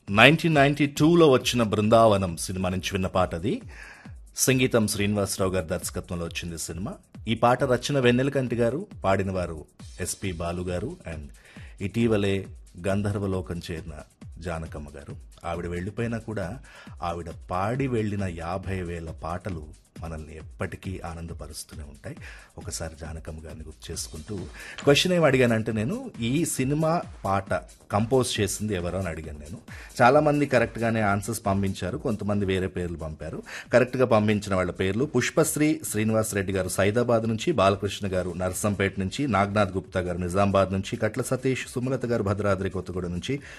nineteen ninety టూలో వచ్చిన Brindavanam cinema నుంచి విన్న పాట అది సంగీతం శ్రీనివాసరావు గారి దర్శకత్వంలో వచ్చింది సినిమా ఈ పాట రచన వెన్నెలకంటి గారు పాడిన వారు ఎస్పి బాలు గారు అండ్ ఇటీవలే గంధర్వలోకం చేరిన జానకమ్మ గారు ఆవిడ వెళ్ళిపోయినా కూడా ఆవిడ పాడి వెళ్ళిన యాభై వేల పాటలు మనల్ని ఎప్పటికీ ఆనందపరుస్తూనే ఉంటాయి ఒకసారి జానకమ్మ గారిని గుర్తు చేసుకుంటూ క్వశ్చన్ ఏం అడిగానంటే నేను ఈ సినిమా పాట కంపోజ్ చేసింది ఎవరో అని అడిగాను నేను చాలా మంది కరెక్ట్ గానే ఆన్సర్స్ పంపించారు కొంతమంది వేరే పేర్లు పంపారు కరెక్ట్ గా పంపించిన వాళ్ళ పేర్లు పుష్పశ్రీ శ్రీనివాస్ రెడ్డి గారు సైదాబాద్ నుంచి బాలకృష్ణ గారు నర్సంపేట నుంచి నాగ్నాథ్ గుప్తా గారు నిజామాబాద్ నుంచి కట్ల సతీష్ సుమలత గారు భద్రాద్రి కొత్తగూడ నుంచి